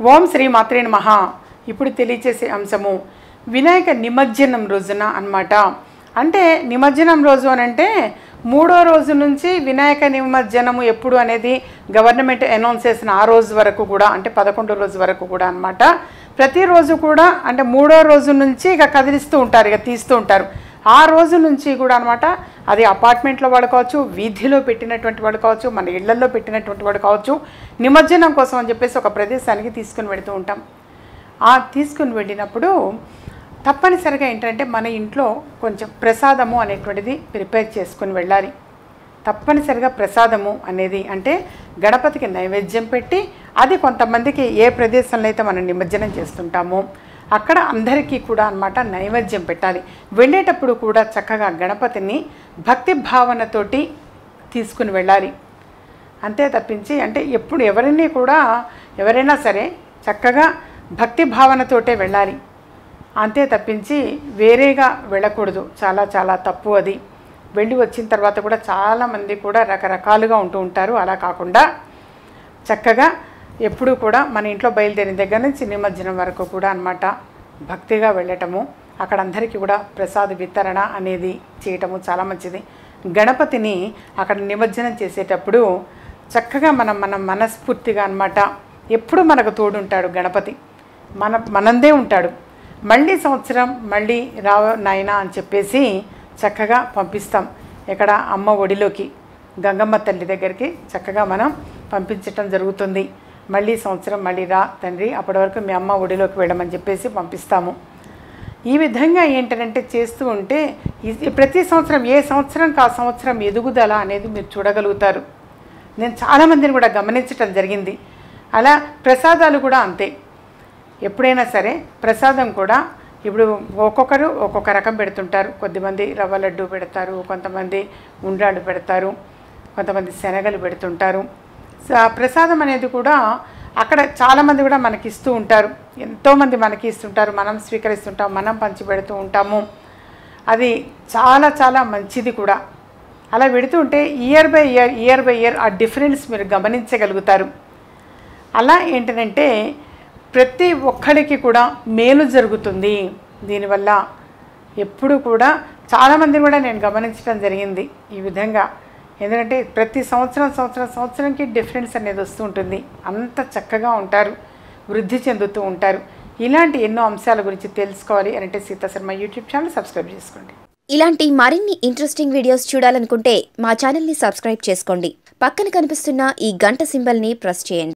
ఓం శ్రీ మాత్రే నమః ఇప్పుడు తెలియచేసే అంశము వినాయక నిమజ్జనం రోజున అన్నమాట అంటే నిమజ్జనం రోజు అని అంటే మూడో రోజు నుంచి వినాయక నిమజ్జనము ఎప్పుడు అనేది గవర్నమెంట్ అనౌన్స్ చేసిన ఆ రోజు వరకు కూడా అంటే పదకొండో రోజు వరకు కూడా అన్నమాట ప్రతిరోజు కూడా అంటే మూడో రోజు నుంచి ఇక కదిలిస్తూ ఉంటారు ఇక తీస్తూ ఉంటారు ఆ రోజు నుంచి కూడా అనమాట అది అపార్ట్మెంట్లో వాడు కావచ్చు వీధిలో పెట్టినటువంటి వాడు కావచ్చు మన ఇళ్లలో పెట్టినటువంటి వాడు కావచ్చు నిమజ్జనం కోసం అని చెప్పేసి ఒక ప్రదేశానికి తీసుకుని వెళుతూ ఉంటాం ఆ తీసుకుని వెళ్ళినప్పుడు తప్పనిసరిగా ఏంటంటే మన ఇంట్లో కొంచెం ప్రసాదము అనేటువంటిది ప్రిపేర్ చేసుకుని వెళ్ళాలి తప్పనిసరిగా ప్రసాదము అనేది అంటే గణపతికి నైవేద్యం పెట్టి అది కొంతమందికి ఏ ప్రదేశంలో అయితే మనం నిమజ్జనం చేస్తుంటామో అక్కడ అందరికీ కూడా అన్నమాట నైవేద్యం పెట్టాలి వెళ్ళేటప్పుడు కూడా చక్కగా గణపతిని భక్తి భావనతోటి తీసుకుని వెళ్ళాలి అంతే తప్పించి అంటే ఎప్పుడు ఎవరిని కూడా ఎవరైనా సరే చక్కగా భక్తి భావనతోటే వెళ్ళాలి అంతే తప్పించి వేరేగా వెళ్ళకూడదు చాలా చాలా తప్పు అది వెళ్ళి వచ్చిన తర్వాత కూడా చాలామంది కూడా రకరకాలుగా ఉంటూ ఉంటారు అలా కాకుండా చక్కగా ఎప్పుడూ కూడా మన ఇంట్లో బయలుదేరిన దగ్గర నుంచి నిమజ్జనం వరకు కూడా అన్నమాట భక్తిగా వెళ్ళటము అక్కడ అందరికీ కూడా ప్రసాద వితరణ అనేది చేయటము చాలా మంచిది గణపతిని అక్కడ నిమజ్జనం చేసేటప్పుడు చక్కగా మనం మనం మనస్ఫూర్తిగా అన్నమాట ఎప్పుడు మనకు తోడుంటాడు గణపతి మన మనందే ఉంటాడు మళ్ళీ సంవత్సరం మళ్ళీ రావ నాయనా అని చెప్పేసి చక్కగా పంపిస్తాం ఇక్కడ అమ్మ ఒడిలోకి గంగమ్మ తల్లి దగ్గరికి చక్కగా మనం పంపించటం జరుగుతుంది మళ్ళీ సంవత్సరం మళ్ళీ రా తండ్రి అప్పటి వరకు మీ అమ్మ ఒడిలోకి వెళ్ళమని చెప్పేసి పంపిస్తాము ఈ విధంగా ఏంటంటే చేస్తూ ఉంటే ఇది ప్రతి సంవత్సరం ఏ సంవత్సరంకి ఆ సంవత్సరం ఎదుగుదల అనేది మీరు చూడగలుగుతారు నేను చాలామందిని కూడా గమనించటం జరిగింది అలా ప్రసాదాలు కూడా అంతే ఎప్పుడైనా సరే ప్రసాదం కూడా ఇప్పుడు ఒక్కొక్కరు ఒక్కొక్క రకం పెడుతుంటారు కొద్దిమంది రవ్వ లడ్డు పెడతారు కొంతమంది ఉండ్రాళ్ళు పెడతారు కొంతమంది శనగలు పెడుతుంటారు సో ఆ ప్రసాదం అనేది కూడా అక్కడ చాలామంది కూడా మనకి ఇస్తూ ఉంటారు ఎంతోమంది మనకి ఇస్తుంటారు మనం స్వీకరిస్తుంటాం మనం పంచి పెడుతూ ఉంటాము అది చాలా చాలా మంచిది కూడా అలా పెడుతూ ఉంటే year by year year by year ఆ డిఫరెన్స్ మీరు గమనించగలుగుతారు అలా ఏంటంటే ప్రతి ఒక్కడికి కూడా మేలు జరుగుతుంది దీనివల్ల ఎప్పుడు కూడా చాలామంది కూడా నేను గమనించడం జరిగింది ఈ విధంగా ఎందుకంటే ప్రతి సంవత్సరం సంవత్సరం సంవత్సరంకి డిఫరెన్స్ అనేది వస్తూ ఉంటుంది అంత చక్కగా ఉంటారు వృద్ధి చెందుతూ ఉంటారు ఇలాంటి ఎన్నో అంశాల గురించి తెలుసుకోవాలి అని అంటే Sita Sharma YouTube channel subscribe చేసుకోండి ఇలాంటి మరిన్ని ఇంట్రెస్టింగ్ వీడియోస్ చూడాలనుకుంటే మా ఛానల్ని సబ్స్క్రైబ్ చేసుకోండి పక్కన కనిపిస్తున్న ఈ గంట సింబల్ని ప్రెస్ చేయండి